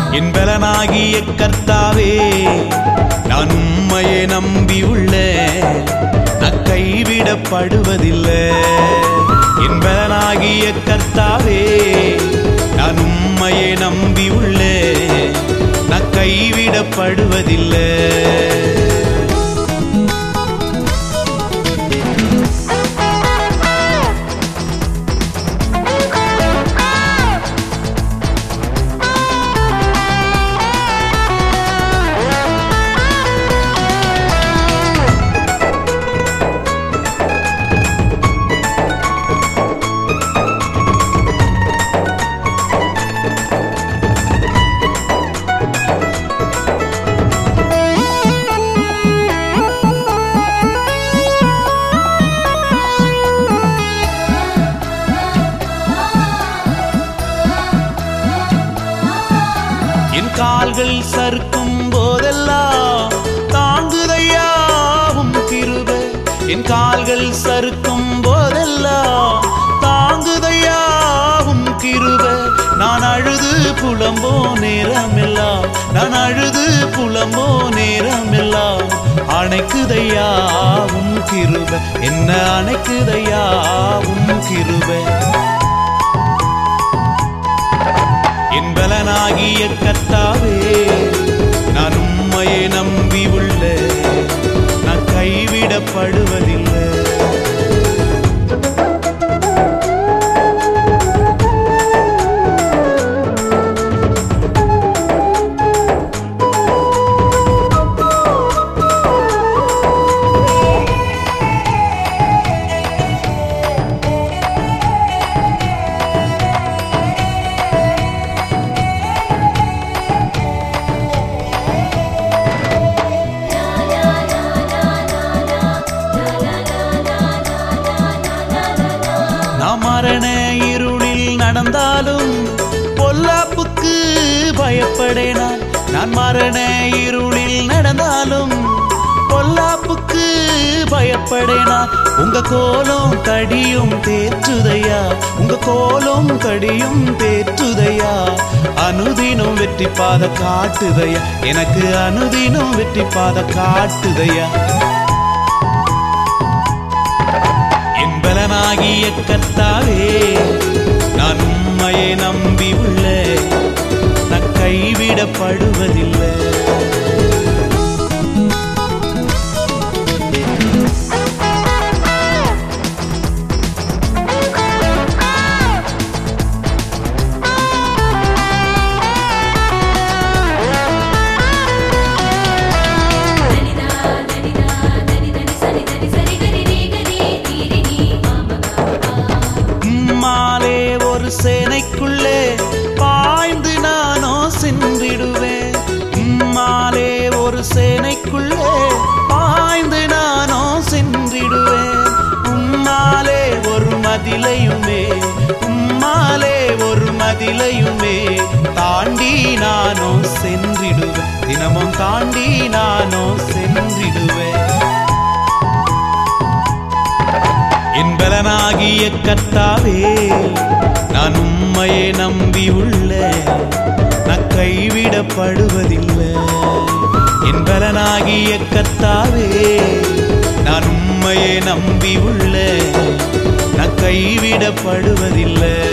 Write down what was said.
என் பலனாகிய கர்த்தாவே நான் உம்மையே நம்பி உள்ளேன் நான் கைவிடப்படுவதில்லை என் பலனாகிய கர்த்தாவே நான் உம்மையே நம்பி உள்ளேன் நான் கைவிடப்படுவதில்லை என் கால்கள் சறுக்கும் போதெல்லாம் தாங்குதையாவும் கிருப என் கால்கள் சறுக்கும் போதெல்லாம் தாங்குதையாவும் கிருப நான் அழுது புலம்போ நேரமெல்லாம் நான் அழுது புலம்போ நேரமெல்லாம் அணைக்குதையாவும் கிருப என்ன அணைக்குதையாவும் கிருபை என் பலனாகிய கர்த்தாவே நான் உம்மையை நம்பி உள்ள நான் கைவிடப்படுவதில்லை நான் மரண இருளில் நடந்தாலும் பொல்லாப்புக்கு பயப்படேனா நான் மரண இருளில் நடந்தாலும் பொல்லாப்புக்கு பயப்படேனா உங்க கோலம் தடியும் தேற்றுதையா உங்க கோலம் தடியும் தேற்றுதையா அனுதினம் வெற்றி பாத காட்டுதையா எனக்கு அனுதினம் வெற்றி பாத காட்டுதையா என் பலனாகிய கர்த்தாவே நான் உம்மையை நம்பி உள்ள நான் கைவிடப்படுவதில்லை దనిదా దనిదా దని దని సరి దని సరి గరి రి గరి తీరి ని మామగా உம்மாலே ஒரு சேனைக்குள்ளே பாய்ந்து நானோ சென்றிடுவேன் உம்மாலே ஒரு சேனைக்குள்ளே பாய்ந்து நானோ சென்றிடுவேன் உம்மாலே ஒரு மதிலையுமே உம்மாலே ஒரு மதிலையுமே தாண்டி நானோ சென்றிடுவேன் தினமும் தாண்டி நானோ சென்றிடுவேன் என் பலனாகிய கர்த்தாவே நான் உம்மையை நம்பி உள்ள நான் கைவிடப்படுவதில்லை என் பலனாகிய கர்த்தாவே நான் உம்மையை நம்பி உள்ள நான் கைவிடப்படுவதில்லை